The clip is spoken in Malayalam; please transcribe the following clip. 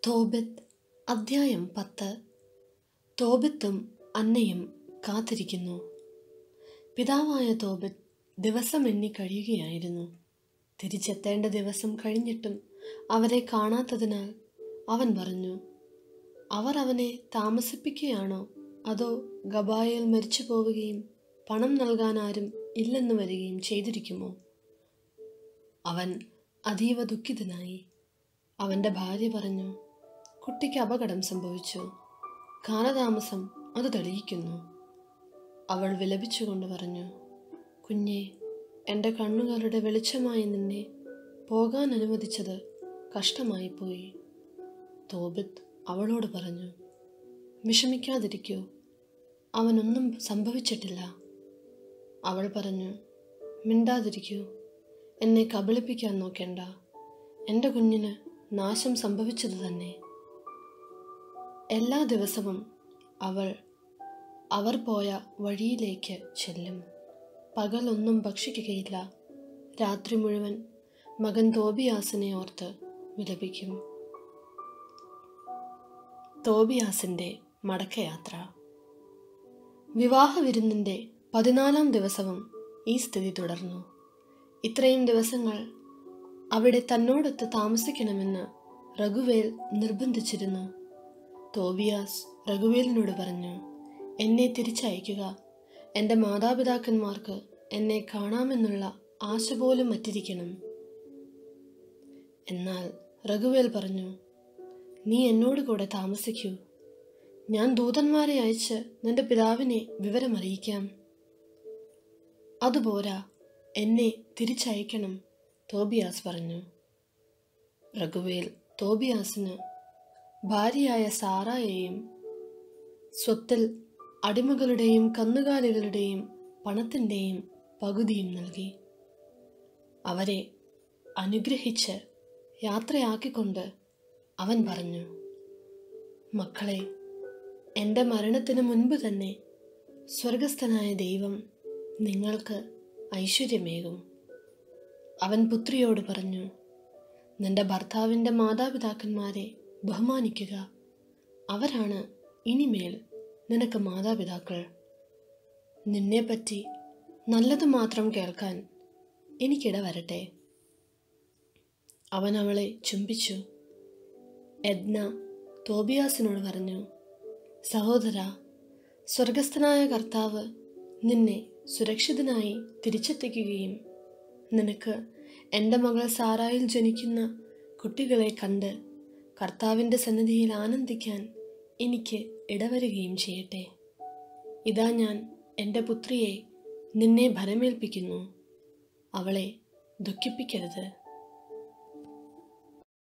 തോബിത്ത് അദ്ധ്യായം പത്ത് തോബിത്തും അന്നയും കാത്തിരിക്കുന്നു പിതാവായ തോബിത്ത് ദിവസം എണ്ണി കഴിയുകയായിരുന്നു തിരിച്ചെത്തേണ്ട ദിവസം കഴിഞ്ഞിട്ടും അവരെ കാണാത്തതിനാൽ അവൻ പറഞ്ഞു അവർ അവനെ താമസിപ്പിക്കുകയാണോ അതോ ഗബായയിൽ മരിച്ചു പോവുകയും പണം നൽകാൻ ആരും ഇല്ലെന്ന് വരികയും ചെയ്തിരിക്കുമോ അവൻ അതീവ ദുഃഖിതനായി അവൻ്റെ ഭാര്യ പറഞ്ഞു കുട്ടിക്ക് അപകടം സംഭവിച്ചു കാലതാമസം അത് തെളിയിക്കുന്നു അവൾ വിലപിച്ചുകൊണ്ട് പറഞ്ഞു കുഞ്ഞെ എൻ്റെ കണ്ണുകളുടെ വെളിച്ചമായി നിന്നെ പോകാൻ അനുവദിച്ചത് കഷ്ടമായി പോയി തോബിത്ത് അവളോട് പറഞ്ഞു വിഷമിക്കാതിരിക്കൂ അവനൊന്നും സംഭവിച്ചിട്ടില്ല അവൾ പറഞ്ഞു മിണ്ടാതിരിക്കൂ എന്നെ കബളിപ്പിക്കാൻ നോക്കേണ്ട എൻ്റെ കുഞ്ഞിന് നാശം സംഭവിച്ചത് തന്നെ എല്ലാ ദിവസവും അവൾ അവർ പോയ വഴിയിലേക്ക് ചെല്ലും പകലൊന്നും ഭക്ഷിക്കുകയില്ല രാത്രി മുഴുവൻ മകൻ തോബിയാസിനെ ഓർത്ത് വിലപിക്കും തോബിയാസിൻ്റെ മടക്കയാത്ര വിവാഹ വിരുന്നിൻ്റെ പതിനാലാം ദിവസവും ഈ സ്ഥിതി തുടർന്നു ഇത്രയും ദിവസങ്ങൾ അവിടെ തന്നോടൊത്ത് താമസിക്കണമെന്ന് റഘുവേൽ നിർബന്ധിച്ചിരുന്നു തോബിയാസ് റഘുവേലിനോട് പറഞ്ഞു എന്നെ തിരിച്ചയക്കുക എൻ്റെ മാതാപിതാക്കന്മാർക്ക് എന്നെ കാണാമെന്നുള്ള ആശ പോലും മറ്റിരിക്കണം എന്നാൽ റഘുവേൽ പറഞ്ഞു നീ എന്നോട് കൂടെ താമസിക്കൂ ഞാൻ ദൂതന്മാരെ അയച്ച് നിന്റെ പിതാവിനെ വിവരമറിയിക്കാം അതുപോരാ എന്നെ തിരിച്ചയക്കണം തോബിയാസ് പറഞ്ഞു റഘുവേൽ തോബിയാസിന് ഭാര്യയായ സാറായെയും സ്വത്തിൽ അടിമകളുടെയും കന്നുകാലികളുടെയും പണത്തിൻ്റെയും പകുതിയും നൽകി അവരെ അനുഗ്രഹിച്ച് യാത്രയാക്കിക്കൊണ്ട് അവൻ പറഞ്ഞു മക്കളെ എൻ്റെ മരണത്തിന് മുൻപ് തന്നെ സ്വർഗസ്ഥനായ ദൈവം നിങ്ങൾക്ക് ഐശ്വര്യമേകും അവൻ പുത്രിയോട് പറഞ്ഞു നിന്റെ ഭർത്താവിൻ്റെ മാതാപിതാക്കന്മാരെ ബഹുമാനിക്കുക അവരാണ് ഇനിമേൽ നിനക്ക് മാതാപിതാക്കൾ നിന്നെപ്പറ്റി നല്ലത് മാത്രം കേൾക്കാൻ എനിക്കിട വരട്ടെ അവൻ അവളെ ചുംബിച്ചു എദ്ന തോബിയാസിനോട് പറഞ്ഞു സഹോദര സ്വർഗസ്ഥനായ കർത്താവ് നിന്നെ സുരക്ഷിതനായി തിരിച്ചെത്തിക്കുകയും നിനക്ക് എൻ്റെ മകൾ സാറായിൽ ജനിക്കുന്ന കുട്ടികളെ കണ്ട് കർത്താവിൻ്റെ സന്നിധിയിൽ ആനന്ദിക്കാൻ എനിക്ക് ഇടവരുകയും ചെയ്യട്ടെ ഇതാ ഞാൻ എൻ്റെ പുത്രിയെ നിന്നെ ഭരമേൽപ്പിക്കുന്നു അവളെ ദുഃഖിപ്പിക്കരുത്